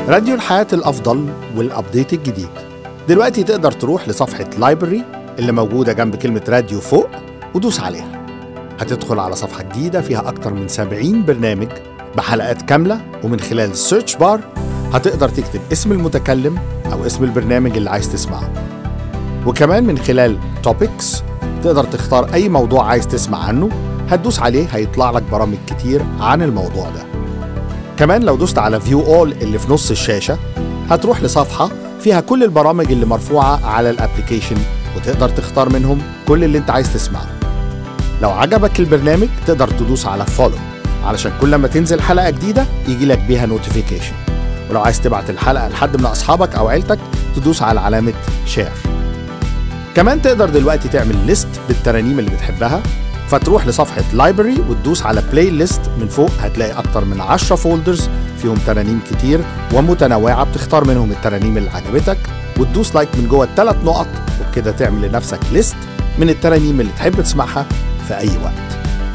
راديو الحياة الأفضل والأبديت الجديد دلوقتي تقدر تروح لصفحة لايبرري اللي موجودة جنب كلمة راديو فوق ودوس عليها هتدخل على صفحة جديدة فيها أكتر من 70 برنامج بحلقات كاملة ومن خلال السيرش بار هتقدر تكتب اسم المتكلم أو اسم البرنامج اللي عايز تسمعه وكمان من خلال توبكس تقدر تختار أي موضوع عايز تسمع عنه هتدوس عليه هيطلع لك برامج كتير عن الموضوع ده كمان لو دوست على فيو اول اللي في نص الشاشة هتروح لصفحة فيها كل البرامج اللي مرفوعة على الابليكيشن وتقدر تختار منهم كل اللي انت عايز تسمعه لو عجبك البرنامج تقدر تدوس على فولو علشان كل ما تنزل حلقة جديدة يجي لك بيها نوتيفيكيشن ولو عايز تبعت الحلقة لحد من أصحابك أو عيلتك تدوس على علامة شير كمان تقدر دلوقتي تعمل ليست بالترانيم اللي بتحبها فتروح لصفحة لايبرري وتدوس على بلاي ليست من فوق هتلاقي أكتر من 10 فولدرز فيهم ترانيم كتير ومتنوعة بتختار منهم الترانيم اللي عجبتك وتدوس لايك من جوه الثلاث نقط وبكده تعمل لنفسك ليست من الترانيم اللي تحب تسمعها في أي وقت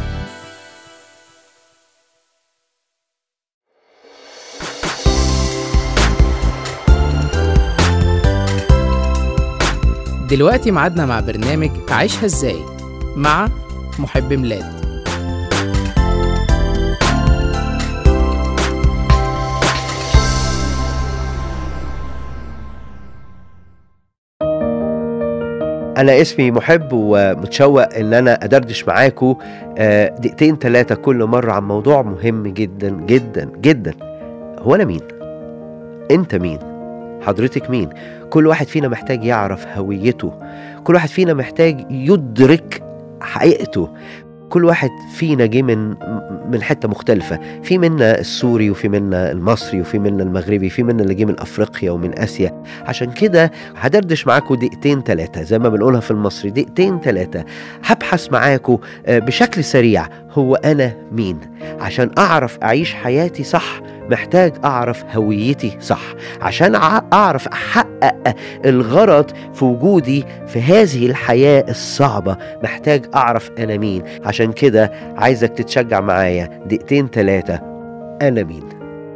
دلوقتي ميعادنا مع برنامج عيشها ازاي مع محب ميلاد أنا اسمي محب ومتشوق إن أنا أدردش معاكم آه، دقيقتين ثلاثة كل مرة عن موضوع مهم جدا جدا جدا هو أنا مين؟ أنت مين؟ حضرتك مين؟ كل واحد فينا محتاج يعرف هويته كل واحد فينا محتاج يدرك حقيقته كل واحد فينا جه من من حته مختلفه في منا السوري وفي منا المصري وفي منا المغربي في منا اللي جه من افريقيا ومن اسيا عشان كده هدردش معاكم دقيقتين ثلاثه زي ما بنقولها في المصري دقيقتين ثلاثه هبحث معاكم آه، بشكل سريع هو انا مين عشان اعرف اعيش حياتي صح محتاج اعرف هويتي صح عشان أع- اعرف احقق الغرض في وجودي في هذه الحياه الصعبه محتاج اعرف انا مين عشان كده عايزك تتشجع معايا دقيقتين ثلاثه انا مين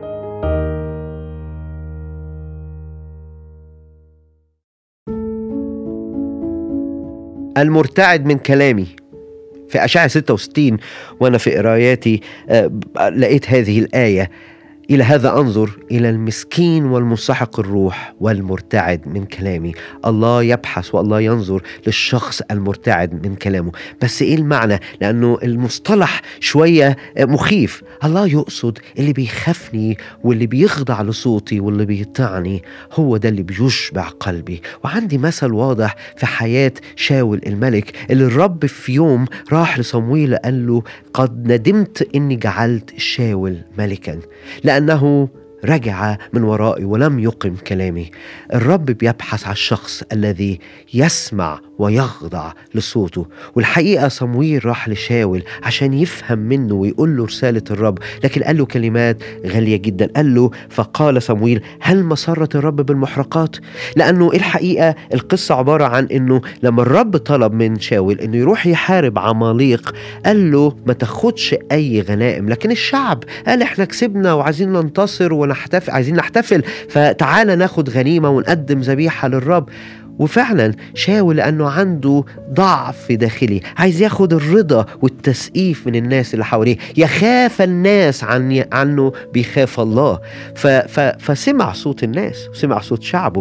المرتعد من كلامي في أشعة 66 وأنا في قراياتي آه، لقيت هذه الآية إلى هذا أنظر إلى المسكين والمنسحق الروح والمرتعد من كلامي الله يبحث والله ينظر للشخص المرتعد من كلامه بس إيه المعنى لأنه المصطلح شوية مخيف الله يقصد اللي بيخافني واللي بيخضع لصوتي واللي بيطعني هو ده اللي بيشبع قلبي وعندي مثل واضح في حياة شاول الملك اللي الرب في يوم راح لصمويل قال له قد ندمت إني جعلت شاول ملكا لأنه رجع من ورائي ولم يقم كلامي الرب بيبحث على الشخص الذي يسمع ويخضع لصوته والحقيقة صمويل راح لشاول عشان يفهم منه ويقول له رسالة الرب لكن قال له كلمات غالية جدا قال له فقال صمويل هل مسرة الرب بالمحرقات لأنه الحقيقة القصة عبارة عن أنه لما الرب طلب من شاول أنه يروح يحارب عماليق قال له ما تاخدش أي غنائم لكن الشعب قال احنا كسبنا وعايزين ننتصر ونحتفل عايزين نحتفل فتعالى ناخد غنيمة ونقدم ذبيحة للرب وفعلا شاول لانه عنده ضعف داخلي عايز ياخد الرضا والتسقيف من الناس اللي حواليه يخاف الناس عن عنه بيخاف الله ف ف فسمع صوت الناس وسمع صوت شعبه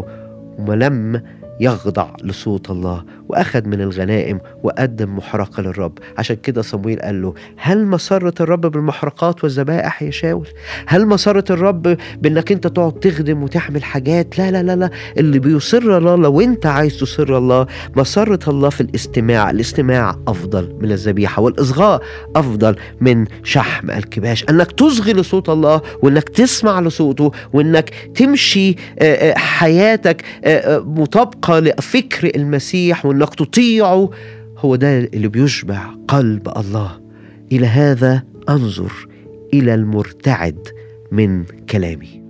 ولم يخضع لصوت الله واخذ من الغنائم وقدم محرقه للرب عشان كده صمويل قال له هل مسره الرب بالمحرقات والذبائح يا شاول هل مسره الرب بانك انت تقعد تخدم وتعمل حاجات لا لا لا لا اللي بيصر الله لو انت عايز تصر الله مسره الله في الاستماع الاستماع افضل من الذبيحه والاصغاء افضل من شحم الكباش انك تصغي لصوت الله وانك تسمع لصوته وانك تمشي آه، آه، حياتك آه، آه، مطابقه لفكر المسيح وانك تطيعه هو ده اللي بيشبع قلب الله الى هذا انظر الى المرتعد من كلامي